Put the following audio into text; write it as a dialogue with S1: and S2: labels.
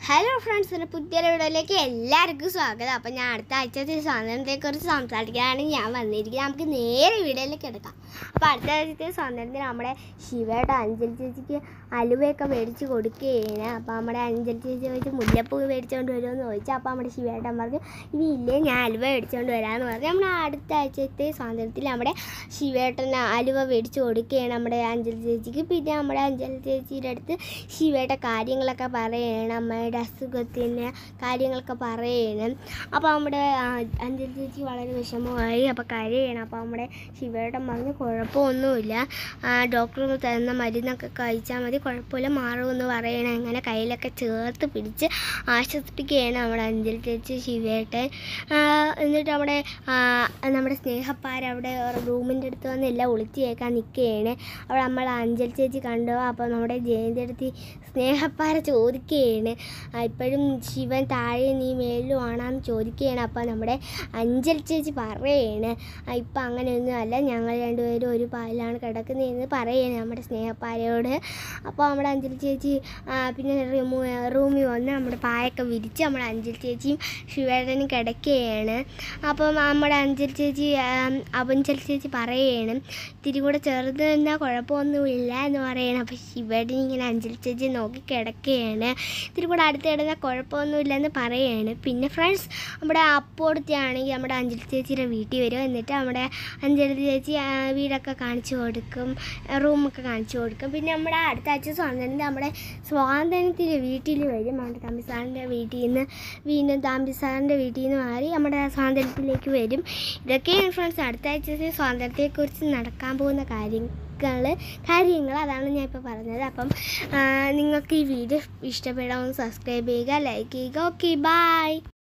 S1: hello friends എൻ്റെ പുതിയൊരു വീഡിയോയിലേക്ക് എല്ലാവർക്കും സ്വാഗതം അപ്പം ഞാൻ അടുത്ത ആഴ്ചത്തെ സ്വാതന്ത്ര്യത്തെക്കുറിച്ച് സംസാരിക്കാനാണ് ഞാൻ വന്നിരിക്കുന്നത് നമുക്ക് നേരെ വീഡിയോയിലേക്ക് എടുക്കാം അപ്പോൾ അടുത്ത ആഴ്ചത്തെ സ്വാതന്ത്ര്യത്തിന് നമ്മുടെ ശിവയുടെ അഞ്ജലി ചേച്ചിക്ക് അലുവയൊക്കെ മേടിച്ച് കൊടുക്കുകയാണ് അപ്പോൾ നമ്മുടെ അഞ്ജലി ചേച്ചി ചോദിച്ച് മുല്ലപ്പൂ മേടിച്ചുകൊണ്ട് വരുമെന്ന് ചോദിച്ചു അപ്പോൾ നമ്മുടെ ശിവേട്ടൻ പറഞ്ഞു ഇനി ഇല്ലേ ഞാൻ അലുവ മേടിച്ചുകൊണ്ട് വരാമെന്ന് പറഞ്ഞു നമ്മുടെ അടുത്ത ആഴ്ചത്തെ സ്വാതന്ത്ര്യത്തിൽ നമ്മുടെ ശിവേട്ടൻ അലുവ മേടിച്ച് കൊടുക്കുകയാണ് നമ്മുടെ അഞ്ജലി ചേച്ചിക്ക് പിന്നെ നമ്മുടെ അഞ്ജലി ചേച്ചിയുടെ അടുത്ത് ശിവയുടെ കാര്യങ്ങളൊക്കെ പറയണം അമ്മയുടെ അസുഖത്തിന് കാര്യങ്ങളൊക്കെ പറയണം അപ്പോൾ നമ്മുടെ ആ, അഞ്ജലി ചേച്ചി വളരെ വിഷമമായി അപ്പോൾ കരയണം അപ്പോൾ നമ്മുടെ ശിവയുടെ പറഞ്ഞ് കുഴപ്പമൊന്നുമില്ല ആ, ഡോക്ടർ തരുന്ന മരുന്നൊക്കെ കഴിച്ചാൽ മതി കുഴപ്പമില്ല മാറുമെന്ന് പറയണം അങ്ങനെ കയ്യിലൊക്കെ ചേർത്ത് പിടിച്ച് ആശ്വസിപ്പിക്കുകയാണ് നമ്മുടെ അഞ്ജലി ചേച്ചി ശിവേട്ടൻ ആ, എന്നിട്ട് നമ്മുടെ ആ, നമ്മുടെ സ്നേഹപ്പാര അവിടെ റൂമിൻ്റെ അടുത്ത് വന്ന് എല്ലാം ഒളിച്ച് കേൾക്കാൻ നിൽക്കുകയാണ് അവിടെ നമ്മൾ അഞ്ജലി ചേച്ചി കണ്ടു അപ്പോൾ നമ്മുടെ ജയന്തി അടുത്ത് സ്നേഹപ്പാര ചോദിക്കുകയാണ് ആ, ഇപ്പോഴും ശിവൻ താഴെ നീ മേലും ആണെന്ന് ചോദിക്കുകയാണ് അപ്പോൾ നമ്മുടെ അഞ്ജലി ചേച്ചി പറയാണ് "ആ, ഇപ്പം അങ്ങനെയൊന്നും അല്ല ഞങ്ങൾ രണ്ടുപേരും ഒരു പാലിലാണ് കിടക്കുന്നതെന്ന് പറയുകയാണ് നമ്മുടെ സ്നേഹപ്പാരയോട് അപ്പോൾ നമ്മുടെ അഞ്ജലി ചേച്ചി ആ, പിന്നെ റൂമു റൂമിൽ വന്ന് നമ്മുടെ പായൊക്കെ വിരിച്ച് നമ്മുടെ അഞ്ജലി ചേച്ചിയും ശിവേട്ടനും കിടക്കുകയാണ് അപ്പം നമ്മുടെ അഞ്ജലി ചേച്ചി ആ, അപഞ്ചലി ചേച്ചി പറയുകയാണ് ഇത്തിരി കൂടെ ചെറുത് എന്നാൽ കുഴപ്പമൊന്നുമില്ല എന്ന് പറയണം അപ്പോൾ ശിവേട്ടൻ ഇങ്ങനെ അഞ്ജലി ചേച്ചി നോക്കി കിടക്കുകയാണ് ഇത്തിരി കൂടെ അടുത്ത് കിടന്നാൽ കുഴപ്പമൊന്നുമില്ല എന്ന് പറയുകയാണ് പിന്നെ ഫ്രണ്ട്സ് നമ്മുടെ അപ്പോഴത്തെയാണെങ്കിൽ നമ്മുടെ അഞ്ജലി ചേച്ചിയുടെ വീട്ടിൽ വരും എന്നിട്ട് നമ്മുടെ അഞ്ജലി ചേച്ചി ആ, വീടൊക്കെ കാണിച്ചു കൊടുക്കും റൂമൊക്കെ കാണിച്ചു കൊടുക്കും പിന്നെ നമ്മുടെ അടുത്ത ആഴ്ച സ്വാതന്ത്ര്യം നമ്മുടെ സ്വാതന്ത്ര്യത്തിൽ വീട്ടിൽ വരും നമ്മുടെ തമ്പി സാറിൻ്റെ വീട്ടിൽ നിന്ന് വീണ്ടും തമ്പി സാറിൻ്റെ വീട്ടിൽ നിന്ന് മാറി നമ്മുടെ സ്വാതന്ത്ര്യത്തിലേക്ക് വരും ഇതൊക്കെയാണ് ഫ്രണ്ട്സ് അടുത്ത ആഴ്ചത്തെ സ്വാതന്ത്ര്യത്തെക്കുറിച്ച് നടക്കാൻ പോകുന്ന കാര്യങ്ങൾ കാര്യങ്ങൾ അതാണ് ഞാൻ ഇപ്പോൾ പറഞ്ഞത് അപ്പം ആ, നിങ്ങൾക്ക് ഈ വീഡിയോ ഇഷ്ടപ്പെടാമെന്ന് സബ്സ്ക്രൈബ് ചെയ്യുക ലൈക്ക് ചെയ്യുക ഓക്കെ ബൈ